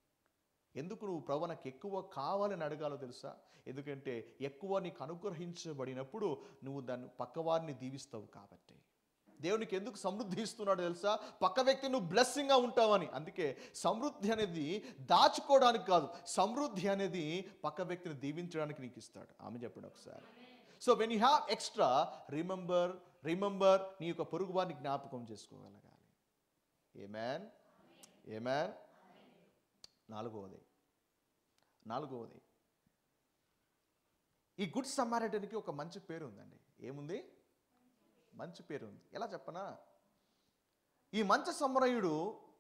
ఎందుకు నువ్వు ప్రభు నాకు ఎక్కువ కావాలని అడగాలో తెలుసా ఎందుకంటే ఎక్కువ నీకు అనుగ్రహించబడినప్పుడు నువ్వు దాన్ని పక్కవారిని దీవిస్తావు కాబట్టి దేవునికి ఎందుకు సమృద్ధి ఇస్తున్నాడు తెలుసా పక్క వ్యక్తి నువ్వు బ్లెస్సింగ్గా ఉంటావని అందుకే సమృద్ధి అనేది దాచుకోవడానికి కాదు సమృద్ధి అనేది పక్క వ్యక్తిని దీవించడానికి నీకు ఇస్తాడు ఆమె చెప్పండి ఒకసారి so when you have extra remember remember నీ యొక్క పొరుగు వారిని జ్ఞాపకం చేసుకోగలగాలి ఏ మ్యాన్ ఏ మ్యాన్ నాలుగవది నాలుగవది ఈ గుడ్ సమారిటన్కి ఒక మంచి పేరు ఉందండి ఏముంది మంచి పేరు ఉంది ఎలా చెప్పనా ఈ మంచి సమరయుడు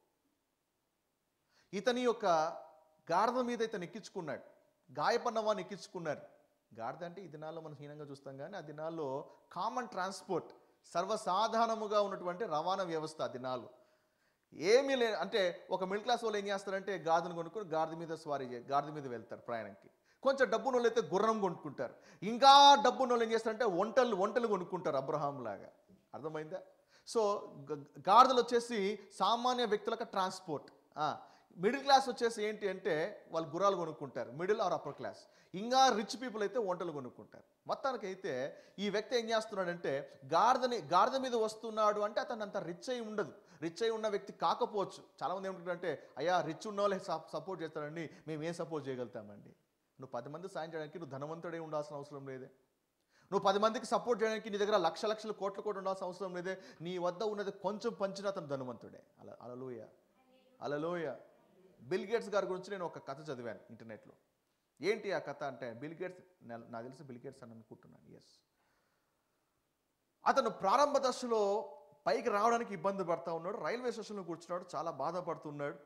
ఇతని యొక్క గాడిద మీద ఇతను ఎక్కించుకున్నాడు గాయపడిన వాడిని ఎక్కించుకున్నారు గాడిద అంటే ఈ దినాల్లో మనం హీనంగా చూస్తాం కానీ ఆ దినాల్లో కామన్ ట్రాన్స్పోర్ట్ సర్వసాధారణముగా ఉన్నటువంటి రవాణా వ్యవస్థ ఆ దినాలు ఏమీ లే అంటే ఒక మిడిల్ క్లాస్ వాళ్ళు ఏం చేస్తారంటే గాడిదను కొనుక్కొని గాడిద మీద స్వారీ చే గాడిద మీద వెళ్తారు ప్రయాణంకి కొంచెం డబ్బు వాళ్ళు అయితే గుర్రం కొనుక్కుంటారు ఇంకా డబ్బు వాళ్ళు ఏం చేస్తారంటే వంటలు వంటలు కొనుక్కుంటారు అబ్రహాం లాగా అర్థమైందా సో గ- గాడిదలు వచ్చేసి సామాన్య వ్యక్తులకు ట్రాన్స్పోర్ట్ మిడిల్ క్లాస్ వచ్చేసి ఏంటి అంటే వాళ్ళు గుర్రాలు కొనుక్కుంటారు మిడిల్ ఆర్ అప్పర్ క్లాస్ ఇంకా రిచ్ పీపుల్ అయితే వంటలు కొనుక్కుంటారు మొత్తానికి అయితే ఈ వ్యక్తి ఏం చేస్తున్నాడంటే గాడిదని గాడిద మీద వస్తున్నాడు అంటే అతను అంత రిచ్ అయి ఉండదు రిచ్ అయి ఉన్న వ్యక్తి కాకపోవచ్చు చాలామంది ఏమంటారంటే అయ్యా రిచ్ ఉన్న వాళ్ళే సపోర్ట్ చేస్తారండి మేము ఏం సపోర్ట్ చేయగలుగుతామండి నువ్వు పది మంది సాయం చేయడానికి నువ్వు ధనవంతుడే ఉండాల్సిన అవసరం లేదే నువ్వు పది మందికి సపోర్ట్ చేయడానికి నీ దగ్గర లక్ష లక్షలు కోట్ల కోట్లు ఉండాల్సిన అవసరం లేదే నీ వద్ద ఉన్నది కొంచెం పంచిన అతను ధనవంతుడే అలా అలలోయ అలలోయ బిల్ గేట్స్ గారి గురించి నేను ఒక కథ చదివాను ఇంటర్నెట్లో ఏంటి ఆ కథ అంటే బిల్ గేట్స్ నా- నాకు తెలిసి బిల్ గేట్స్ అని అనుకుంటున్నాను ఎస్ అతను ప్రారంభ దశలో పైకి రావడానికి ఇబ్బంది పడతా ఉన్నాడు రైల్వే స్టేషన్లో కూర్చున్నాడు చాలా బాధపడుతున్నాడు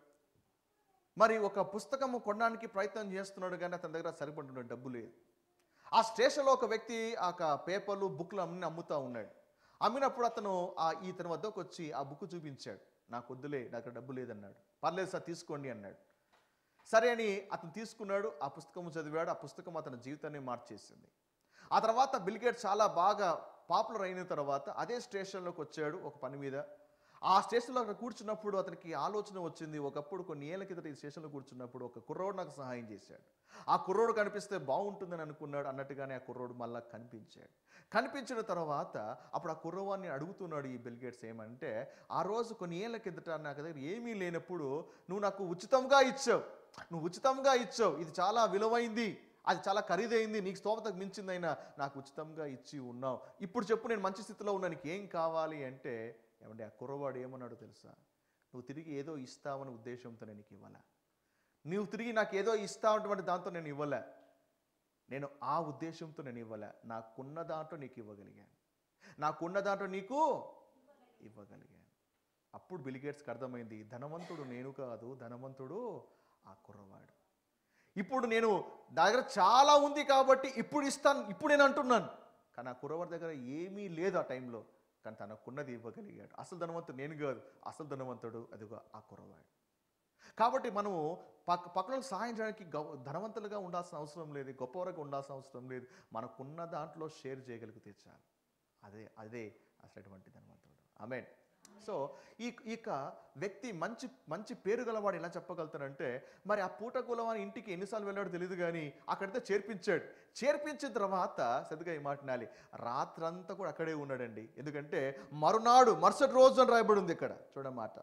మరి ఒక పుస్తకం కొనడానికి ప్రయత్నం చేస్తున్నాడు కానీ అతని దగ్గర సరిపడుతున్న డబ్బు లేదు ఆ స్టేషన్లో ఒక వ్యక్తి ఆ యొక్క పేపర్లు బుక్లు అన్ని అమ్ముతా ఉన్నాడు అమ్మినప్పుడు అతను ఆ ఇతని వద్దకు వచ్చి ఆ బుక్ చూపించాడు నాకు వద్దులే నా దగ్గర డబ్బు లేదన్నాడు పర్లేదు సార్ తీసుకోండి అన్నాడు సరే అని అతను తీసుకున్నాడు ఆ పుస్తకం చదివాడు ఆ పుస్తకం అతని జీవితాన్ని మార్చేసింది ఆ తర్వాత బిల్గేట్ చాలా బాగా పాపులర్ అయిన తర్వాత అదే స్టేషన్లోకి వచ్చాడు ఒక పని మీద ఆ స్టేషన్లో అక్కడ కూర్చున్నప్పుడు అతనికి ఆలోచన వచ్చింది ఒకప్పుడు కొన్ని ఏళ్ళ కిందట ఈ స్టేషన్లో కూర్చున్నప్పుడు ఒక కుర్రోడు నాకు సహాయం చేశాడు ఆ కుర్రోడు కనిపిస్తే బాగుంటుందని అనుకున్నాడు అన్నట్టుగానే ఆ కుర్రోడు మళ్ళా కనిపించాడు కనిపించిన తర్వాత అప్పుడు ఆ కుర్రవాన్ని అడుగుతున్నాడు ఈ బిల్గేట్స్ ఏమంటే ఆ రోజు కొన్ని ఏళ్ళ కిందట నాకు దగ్గర ఏమీ లేనప్పుడు నువ్వు నాకు ఉచితంగా ఇచ్చావు నువ్వు ఉచితంగా ఇచ్చావు ఇది చాలా విలువైంది అది చాలా ఖరీదైంది నీకు స్తోమతకు మించిందైనా నాకు ఉచితంగా ఇచ్చి ఉన్నావు ఇప్పుడు చెప్పు నేను మంచి స్థితిలో ఉన్నా నీకు ఏం కావాలి అంటే ఏమంటే ఆ కుర్రవాడు ఏమన్నాడో తెలుసా నువ్వు తిరిగి ఏదో ఇస్తావని ఉద్దేశంతో నేను నీకు ఇవ్వాలా నువ్వు తిరిగి నాకు ఏదో ఇస్తావటువంటి దాంతో నేను ఇవ్వలే నేను ఆ ఉద్దేశంతో నేను ఇవ్వలే నాకున్న దాంట్లో నీకు ఇవ్వగలిగాను నాకున్న దాంట్లో నీకు ఇవ్వగలిగాను అప్పుడు బిలిగేట్స్కి అర్థమైంది ధనవంతుడు నేను కాదు ధనవంతుడు ఆ కుర్రవాడు ఇప్పుడు నేను నా దగ్గర చాలా ఉంది కాబట్టి ఇప్పుడు ఇస్తాను ఇప్పుడు నేను అంటున్నాను కానీ ఆ కుర్రవాడి దగ్గర ఏమీ లేదు ఆ టైంలో కానీ తనకున్నది ఇవ్వగలిగాడు అసలు ధనవంతుడు నేను కాదు అసలు ధనవంతుడు అదిగో ఆ కుర్రవాడు కాబట్టి మనము పక్క పక్కన సహాయం చేయడానికి గౌ- ధనవంతులుగా ఉండాల్సిన అవసరం లేదు గొప్పవరకు ఉండాల్సిన అవసరం లేదు మనకున్న దాంట్లో షేర్ చేయగలిగితే చాలు అదే అదే అసలటువంటి ధనవంతుడు ఆమెన్ సో ఈ ఇక వ్యక్తి మంచి మంచి పేరు గలవాడు ఎలా చెప్పగలుగుతాడంటే మరి ఆ పూట కులవాని ఇంటికి ఎన్నిసార్లు వెళ్ళాడో తెలియదు కానీ అక్కడితే చేర్పించాడు చేర్పించిన తర్వాత సరిగ్గా ఈ మాట వినాలి రాత్రంతా కూడా అక్కడే ఉన్నాడండి ఎందుకంటే మరునాడు మరుసటి రోజు అని రాయబడి ఉంది ఇక్కడ చూడమాట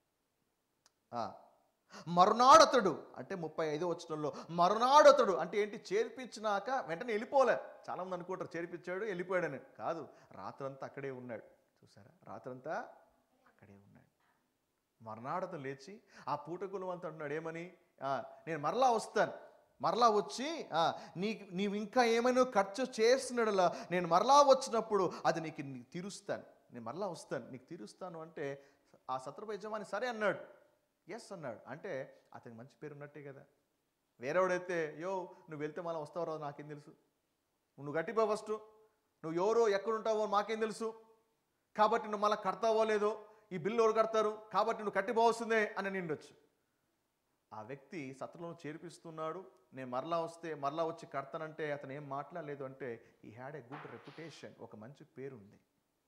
ఆ, మరునాడు అతడు అంటే ముప్పై ఐదో వచ్చడంలో మరునాడు అతడు అంటే ఏంటి చేర్పించినాక వెంటనే వెళ్ళిపోలే చాలా మంది అనుకుంటారు చేర్పించాడు వెళ్ళిపోయాడని కాదు రాత్రంతా అక్కడే ఉన్నాడు చూసారా రాత్రంతా అక్కడే ఉన్నాడు మర్నాడు అతను లేచి ఆ పూటకులం అంతా అంటున్నాడు ఏమని "ఆ, నేను మరలా వస్తాను మరలా వచ్చి "ఆ, నీకు నీవు ఇంకా ఏమైనా ఖర్చు చేసినడలా నేను మరలా వచ్చినప్పుడు అది నీకు నీకు తీరుస్తాను నేను మరలా వస్తాను నీకు తీరుస్తాను అంటే ఆ సత్రప యజమాని సరే అన్నాడు ఎస్ అన్నాడు అంటే అతనికి మంచి పేరు ఉన్నట్టే కదా వేరేవాడైతే యో నువ్వు వెళ్తే మళ్ళీ వస్తావో రాదో నాకేం తెలుసు నువ్వు గట్టిపో ఫస్ట్ నువ్వు ఎవరో ఎక్కడుంటావో మాకేం తెలుసు కాబట్టి నువ్వు మళ్ళీ కడతావో లేదో ఈ బిల్లు ఎవరు కడతారు కాబట్టి నువ్వు కట్టిపోవస్తుందే అని నిండొచ్చు ఆ వ్యక్తి సత్రలో చేర్పిస్తున్నాడు నేను మరలా వస్తే మరలా వచ్చి కడతానంటే అతను ఏం మాట్లాడలేదు అంటే ఈ హ్యాడ్ ఏ గుడ్ రెప్యుటేషన్ ఒక మంచి పేరు ఉంది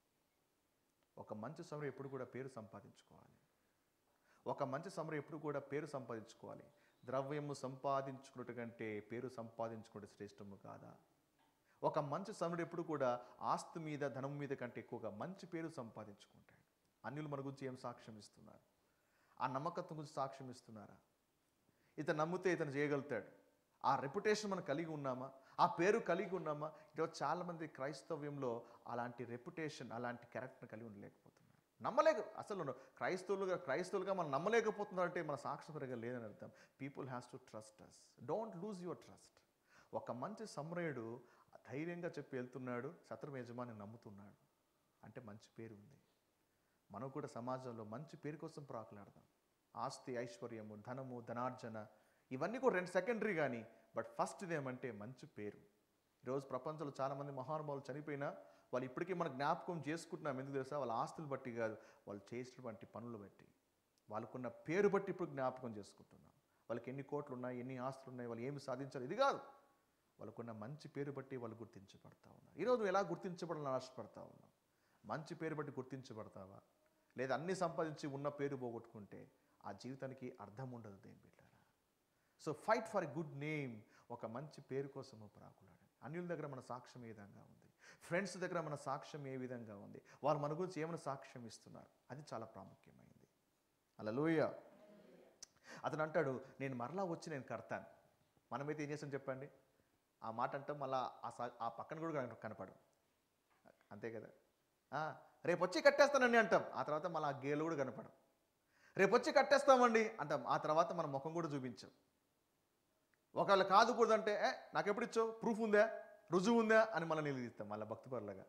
ఒక మంచి సమరం ఎప్పుడు కూడా పేరు సంపాదించుకోవాలి ఒక మంచి సమరం ఎప్పుడు కూడా పేరు సంపాదించుకోవాలి ద్రవ్యము సంపాదించుకున్నట్టు కంటే పేరు సంపాదించుకుంటే శ్రేష్టము కాదా ఒక మంచి సమరుడు ఎప్పుడు కూడా ఆస్తి మీద ధనం మీద కంటే ఎక్కువగా మంచి పేరు సంపాదించుకుంటాడు అన్యులు మన గురించి ఏం సాక్ష్యం ఇస్తున్నారు ఆ నమ్మకత్వం గురించి సాక్ష్యం ఇస్తున్నారా ఇతను నమ్మితే ఇతను చేయగలుగుతాడు ఆ రెప్యుటేషన్ మనం కలిగి ఉన్నామా ఆ పేరు కలిగి ఉన్నామా ఈరోజు చాలామంది క్రైస్తవ్యంలో అలాంటి రెప్యుటేషన్ అలాంటి క్యారెక్టర్ కలిగి ఉండలేకపోతున్నారు నమ్మలేక అసలు క్రైస్తవులుగా క్రైస్తవులుగా మనం నమ్మలేకపోతున్నారంటే మన సాక్ష్యం సరిగా లేదని అర్థం people has to trust us don't lose your trust ఒక మంచి సమరయుడు ధైర్యంగా చెప్పి వెళ్తున్నాడు సత్రం యజమాని నమ్ముతున్నాడు అంటే మంచి పేరు ఉంది మనం కూడా సమాజంలో మంచి పేరు కోసం ప్రాకులాడదాం ఆస్తి ఐశ్వర్యము ధనము ధనార్జన ఇవన్నీ కూడా రెండు సెకండరీ కానీ బట్ ఫస్ట్ ఏమంటే మంచి పేరు ఈరోజు ప్రపంచంలో చాలామంది మహానుభావులు చనిపోయినా వాళ్ళు ఇప్పటికీ మన జ్ఞాపకం చేసుకుంటున్నాం ఎందుకు తెలుసా వాళ్ళ ఆస్తులు బట్టి కాదు వాళ్ళు చేసినటువంటి పనులు బట్టి వాళ్ళకున్న పేరు బట్టి ఇప్పుడు జ్ఞాపకం చేసుకుంటున్నాం వాళ్ళకి ఎన్ని కోట్లు ఉన్నాయి ఎన్ని ఆస్తులు ఉన్నాయి వాళ్ళు ఏమి సాధించారు ఇది కాదు వాళ్ళకున్న మంచి పేరు బట్టి వాళ్ళు గుర్తించబడతా ఉన్నారు ఈరోజు నువ్వు ఎలా గుర్తించబడాలని ఆశపడతా ఉన్నావు మంచి పేరు బట్టి గుర్తించబడతావా లేదా అన్ని సంపాదించి ఉన్న పేరు పోగొట్టుకుంటే ఆ జీవితానికి అర్థం ఉండదు దేని బిడ్డారా so fight for a good name ఒక మంచి పేరు కోసము ప్రాకులాడండి అన్యుల దగ్గర మన సాక్ష్యం ఏ విధంగా ఉంది ఫ్రెండ్స్ దగ్గర మన సాక్ష్యం ఏ విధంగా ఉంది వాళ్ళు మన గురించి ఏమైనా సాక్ష్యం ఇస్తున్నారు అది చాలా ప్రాముఖ్యమైంది అలా లోయ అతను అంటాడు నేను మరలా వచ్చి నేను కడతాను మనమైతే ఏం చేస్తాం చెప్పండి ఆ మాట అంటాం మళ్ళా ఆ సా ఆ పక్కన కూడా కన- కనపడు అంతే కదా ఆ, రేపు వచ్చి కట్టేస్తానండి అంటాం ఆ తర్వాత మళ్ళీ ఆ గేలు కూడా కనపడం రేపు వచ్చి కట్టేస్తామండి అంటాం ఆ తర్వాత మన ముఖం కూడా చూపించాం ఒకవేళ కాదు కూడదంటే ఏ నాకు ఎప్పుడు ఇచ్చావు ప్రూఫ్ ఉందా రుజువు ఉందా అని మళ్ళీ నిలదీస్తాం మళ్ళీ భక్తిపరులుగా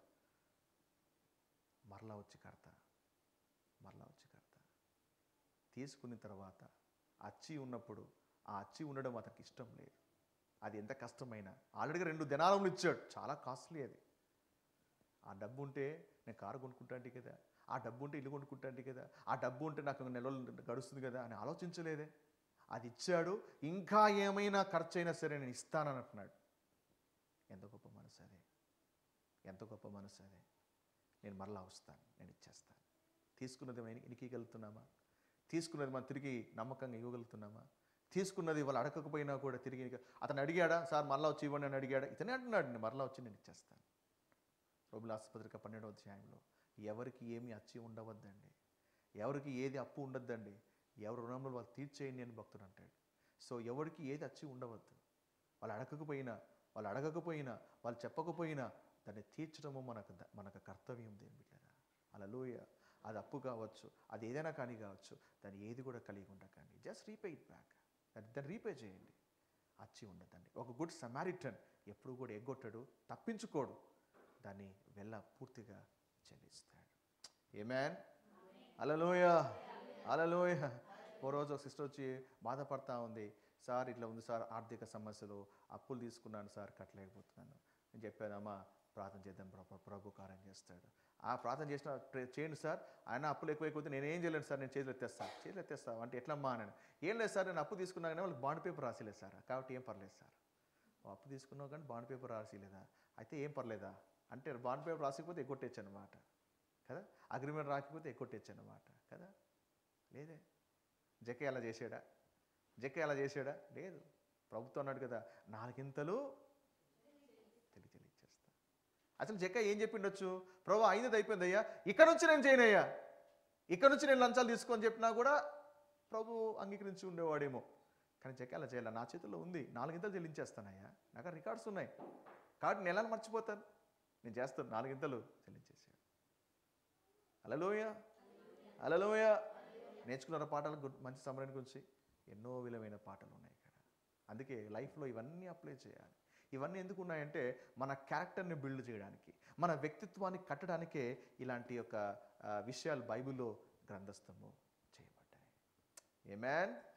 మరలా వచ్చి కడతా మరలా వచ్చి కడతా తీసుకున్న తర్వాత అచ్చి ఉన్నప్పుడు ఆ అచ్చి ఉండడం అతనికి ఇష్టం లేదు అది ఎంత కష్టమైనా ఆల్రెడీగా రెండు దినాలములు ఇచ్చాడు చాలా కాస్ట్లీ అది ఆ డబ్బు ఉంటే నేను కారు కొనుక్కుంటాంటి కదా ఆ డబ్బు ఉంటే ఇల్లు కొనుక్కుంటాంటి కదా ఆ డబ్బు ఉంటే నాకు నెల రోజులు గడుస్తుంది కదా అని ఆలోచించలేదే అది ఇచ్చాడు ఇంకా ఏమైనా ఖర్చు అయినా సరే నేను ఇస్తానని అంటున్నాడు ఎంత గొప్ప మనసు అదే ఎంత గొప్ప మనసు అదే నేను మరలా వస్తాను నేను ఇచ్చేస్తాను తీసుకున్నది మనం ఇనికిగలుగుతున్నామా తీసుకున్నది మనం తిరిగి నమ్మకంగా ఇవ్వగలుగుతున్నామా తీసుకున్నది వాళ్ళు అడగకపోయినా కూడా తిరిగి ఇక- అతను అడిగాడా సార్ మరలా వచ్చి ఇవ్వండి అని అడిగాడా ఇతనే అంటున్నాడు నేను మరలా వచ్చి నేను ఇచ్చేస్తాను రోగుల ఆసుపత్రిక పన్నెండవ అధ్యాయంలో ఎవరికి ఏమీ అచ్చి ఉండవద్దండి ఎవరికి ఏది అప్పు ఉండొద్దండి ఎవరి రుణంలో వాళ్ళు తీర్చేయండి అని భక్తుడు అంటాడు సో ఎవరికి ఏది అచ్చి ఉండవద్దు వాళ్ళు అడగకపోయినా వాళ్ళు అడగకపోయినా వాళ్ళు చెప్పకపోయినా దాన్ని తీర్చడము మనకు ద- మనకు కర్తవ్యం దేని బిడ్డరా అలా అది అప్పు కావచ్చు అది ఏదైనా కానీ కావచ్చు దాన్ని ఏది కూడా కలిగి ఉండకండి జస్ట్ రీపే ఇట్ బ్యాక్ దాన్ని రీపే చేయండి అచ్చి ఉండదండి ఒక గుడ్ సమారిటన్ ఎప్పుడు కూడా ఎగ్గొట్టడు తప్పించుకోడు దాన్ని వెళ్ళ పూర్తిగా చెల్లిస్తాడు ఏమేన్ అలలోయ అలలోయ ఓ రోజు ఒక సిస్టర్ వచ్చి బాధపడతా ఉంది సార్ ఇట్లా ఉంది సార్ ఆర్థిక సమస్యలు అప్పులు తీసుకున్నాను సార్ కట్టలేకపోతున్నాను నేను చెప్పానమ్మా ప్రార్థన చేద్దాం ప్రభు ప్రభు కార్యం చేస్తాడు ఆ ప్రార్థన చేసిన ప్రే- చేయండి సార్ ఆయన అప్పులు ఎక్కువైపోతే నేను ఏం చేయలేను సార్ నేను చేతులు ఎత్తేస్తా చేతులు ఎత్తేస్తా అంటే ఎట్లమ్మా అని ఏం లేదు సార్ నేను అప్పు తీసుకున్నా కానీ వాళ్ళకి బాండ్ పేపర్ రాసిలేదు సార్ కాబట్టి ఏం పర్లేదు సార్ ఓ అప్పు తీసుకున్నావు కానీ బాండ్ పేపర్ రాసిలేదా అయితే ఏం పర్లేదా అంటే బాండ్ పేపర్ రాసిపోతే ఎగ్గొట్టేచ్చు అనమాట కదా అగ్రిమెంట్ రాకపోతే ఎగ్గొట్టేచ్చు అనమాట కదా లేదే జకే అలా చేసాడా జకే అలా చేసాడా లేదు ప్రభుత్వం అన్నాడు కదా నాలుగింతలు తెలియ తెలియచేస్తా అసలు జక్క ఏం చెప్పిండొచ్చు ప్రభు అయినది అయిపోయింది అయ్యా ఇక్కడ నుంచి నేను చేయనయ్యా ఇక్కడ నుంచి నేను లంచాలు తీసుకొని చెప్పినా కూడా ప్రభు అంగీకరించి ఉండేవాడేమో కానీ జక్క అలా చేయాలి నా చేతుల్లో ఉంది నాలుగింతలు చెల్లించేస్తానయ్యా నాకు ఆ రికార్డ్స్ ఉన్నాయి కాబట్టి నెలలు మర్చిపోతాను నేను చేస్తాను నాలుగింతలు చెల్లించేసాడు అలలోయ అలలోయ నేర్చుకున్న పాటలు గు- మంచి సమరాన్ని గురించి ఎన్నో విలువైన పాటలు ఉన్నాయి ఇక్కడ అందుకే లైఫ్లో ఇవన్నీ అప్లై చేయాలి ఇవన్నీ ఎందుకు ఉన్నాయంటే మన క్యారెక్టర్ని బిల్డ్ చేయడానికి మన వ్యక్తిత్వాన్ని కట్టడానికే ఇలాంటి యొక్క ఆ, విషయాలు బైబిల్లో గ్రంథస్థము చేయబడ్డాయి ఏమేన్